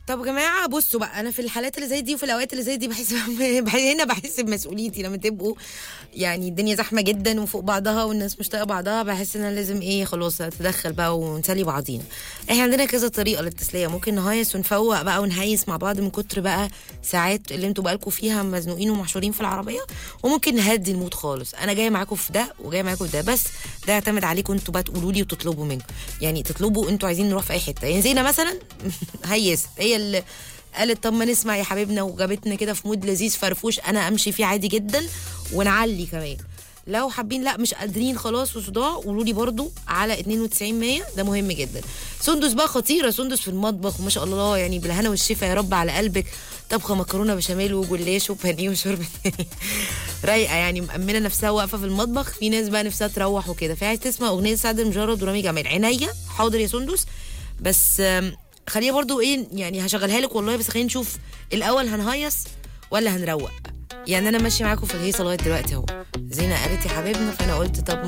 طب يا جماعه بصوا بقى انا في الحالات اللي زي دي وفي الاوقات اللي زي دي بحس بحس- هنا بحس بمسؤوليتي لما تبقوا يعني الدنيا زحمه جدا وفوق بعضها والناس مش طايقه بعضها بحس ان انا لازم ايه خلاص اتدخل بقى ونسلي بعضينا احنا عندنا كذا طريقه للتسليه ممكن نهيص ونفوق بقى ونهيس مع بعض من كتر بقى ساعات اللي انتوا بقالكم فيها مزنوقين ومحشورين في العربيه وممكن نهدي المود خالص انا جايه معاكم في ده وجايه معاكم في ده بس ده يعتمد عليكم انتوا بقى تقولوا لي وتطلبوا منكم يعني تطلبوا انتوا عايزين نروح في اي حته يعني زينه مثلا هيست هي اللي قالت طب ما نسمع يا حبيبنا وجابتنا كده في مود لذيذ فرفوش انا امشي فيه عادي جدا ونعلي كمان لو حابين لا مش قادرين خلاص وصداع قولوا لي برضو على 92 100 ده مهم جدا سندس بقى خطيره سندس في المطبخ وما شاء الله يعني بالهنا والشفا يا رب على قلبك طبخه مكرونه بشاميل وجلاش وبانيه وشوربه رايقه يعني مأمنه نفسها واقفه في المطبخ في ناس بقى نفسها تروح وكده في عايز تسمع اغنيه سعد المجرد ورامي جمال عينيا حاضر يا سندس بس آم، خليها برضو ايه يعني هشغلها لك والله بس خلينا نشوف الاول هنهيص ولا هنروق يعني انا ماشيه معاكم في الهيصه لغايه دلوقتي اهو زينه قالت يا حبيبنا فانا قلت طب